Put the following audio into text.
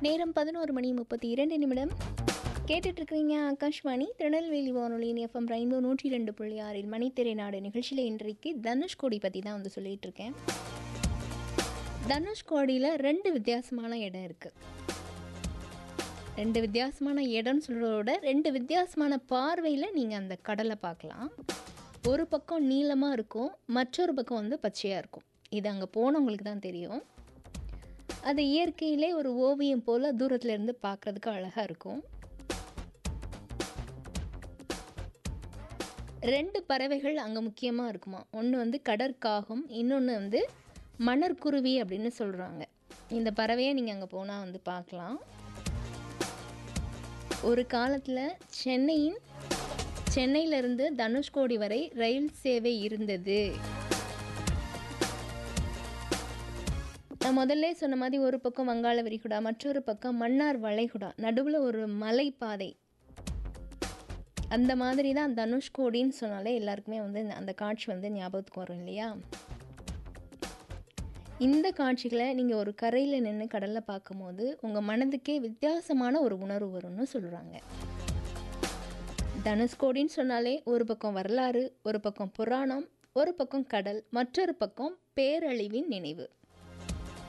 நேரம் பதினோரு மணி முப்பத்தி இரண்டு நிமிடம் கேட்டுட்டு இருக்கிறீங்க ஆகாஷ்வாணி திருநெல்வேலி வானொலியின் எஃப்எம் ரெயின்போ நூற்றி ரெண்டு புள்ளி ஆறில் மணித்திரை நாடு நிகழ்ச்சியில் இன்றைக்கு தனுஷ்கோடி பற்றி தான் வந்து சொல்லிட்டு இருக்கேன் தனுஷ்கோடியில் ரெண்டு வித்தியாசமான இடம் இருக்குது ரெண்டு வித்தியாசமான இடம்னு சொல்கிறதோட ரெண்டு வித்தியாசமான பார்வையில் நீங்கள் அந்த கடலை பார்க்கலாம் ஒரு பக்கம் நீளமாக இருக்கும் மற்றொரு பக்கம் வந்து பச்சையாக இருக்கும் இது அங்கே போனவங்களுக்கு தான் தெரியும் அது இயற்கையிலே ஒரு ஓவியம் போல் தூரத்துல இருந்து பார்க்குறதுக்கு அழகாக இருக்கும் ரெண்டு பறவைகள் அங்கே முக்கியமாக இருக்குமா ஒன்று வந்து கடற்காகம் இன்னொன்று வந்து மணற்குருவி அப்படின்னு சொல்கிறாங்க இந்த பறவையை நீங்கள் அங்கே போனால் வந்து பார்க்கலாம் ஒரு காலத்தில் சென்னையின் சென்னையிலிருந்து தனுஷ்கோடி வரை ரயில் சேவை இருந்தது நான் முதல்ல சொன்ன மாதிரி ஒரு பக்கம் வங்காள விரிகுடா மற்றொரு பக்கம் மன்னார் வளைகுடா நடுவில் ஒரு மலைப்பாதை அந்த மாதிரி தான் தனுஷ்கோடின்னு சொன்னாலே எல்லாருக்குமே வந்து அந்த காட்சி வந்து ஞாபகத்துக்கு வரும் இல்லையா இந்த காட்சிகளை நீங்கள் ஒரு கரையில் நின்று கடலில் பார்க்கும்போது உங்கள் மனதுக்கே வித்தியாசமான ஒரு உணர்வு வரும்னு சொல்கிறாங்க தனுஷ்கோடின்னு சொன்னாலே ஒரு பக்கம் வரலாறு ஒரு பக்கம் புராணம் ஒரு பக்கம் கடல் மற்றொரு பக்கம் பேரழிவின் நினைவு